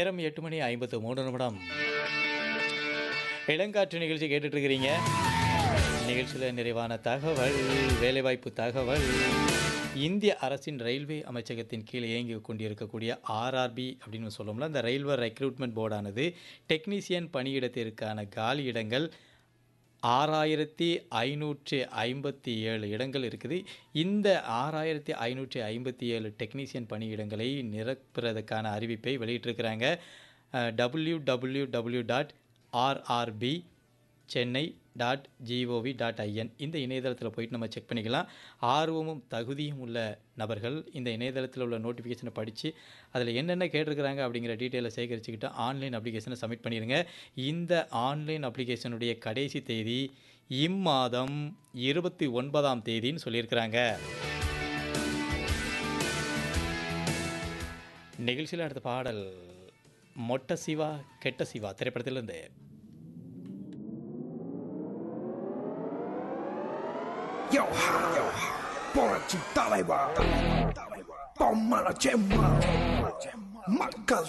நேரம் எட்டு மணி ஐம்பத்து மூணு நிமிடம் இளங்காற்று நிகழ்ச்சி கேட்டுட்டு இருக்கிறீங்க நிகழ்ச்சியில் நிறைவான தகவல் வேலைவாய்ப்பு தகவல் இந்திய அரசின் ரயில்வே அமைச்சகத்தின் கீழ் இயங்கி கொண்டிருக்கக்கூடிய ஆர்ஆர்பி அப்படின்னு சொல்லுவோம்ல அந்த ரயில்வே ரெக்ரூட்மெண்ட் போர்டானது டெக்னீசியன் பணியிடத்திற்கான காலி இடங்கள் ஆறாயிரத்தி ஐநூற்றி ஐம்பத்தி ஏழு இடங்கள் இருக்குது இந்த ஆறாயிரத்தி ஐநூற்றி ஐம்பத்தி ஏழு டெக்னீசியன் பணியிடங்களை நிரப்புறதுக்கான அறிவிப்பை வெளியிட்டிருக்கிறாங்க W W W dot RRB Chennai dot GOV dot IN இந்த இணையதளத்தில் போயிட்டு நம்ம செக் பண்ணிக்கலாம் ஆர்வமும் தகுதியும் உள்ள நபர்கள் இந்த இணையதளத்தில் உள்ள நோட்டிஃபிகேஷனை படித்து அதில் என்னென்ன கேட்டிருக்கிறாங்க அப்படிங்கிற டீட்டெயிலை சேகரிச்சுக்கிட்டு ஆன்லைன் அப்ளிகேஷனை சப்மிட் பண்ணிடுங்க இந்த ஆன்லைன் அப்ளிகேஷனுடைய கடைசி தேதி இம்மாதம் இருபத்தி ஒன்பதாம் தேதின்னு சொல்லியிருக்கிறாங்க நிகழ்ச்சியில் அடுத்த பாடல் மொட்ட சிவா கெட்ட சிவா திரைப்படத்திலிருந்து Yo ha, yo ha, por talaiba, toma la chema, macas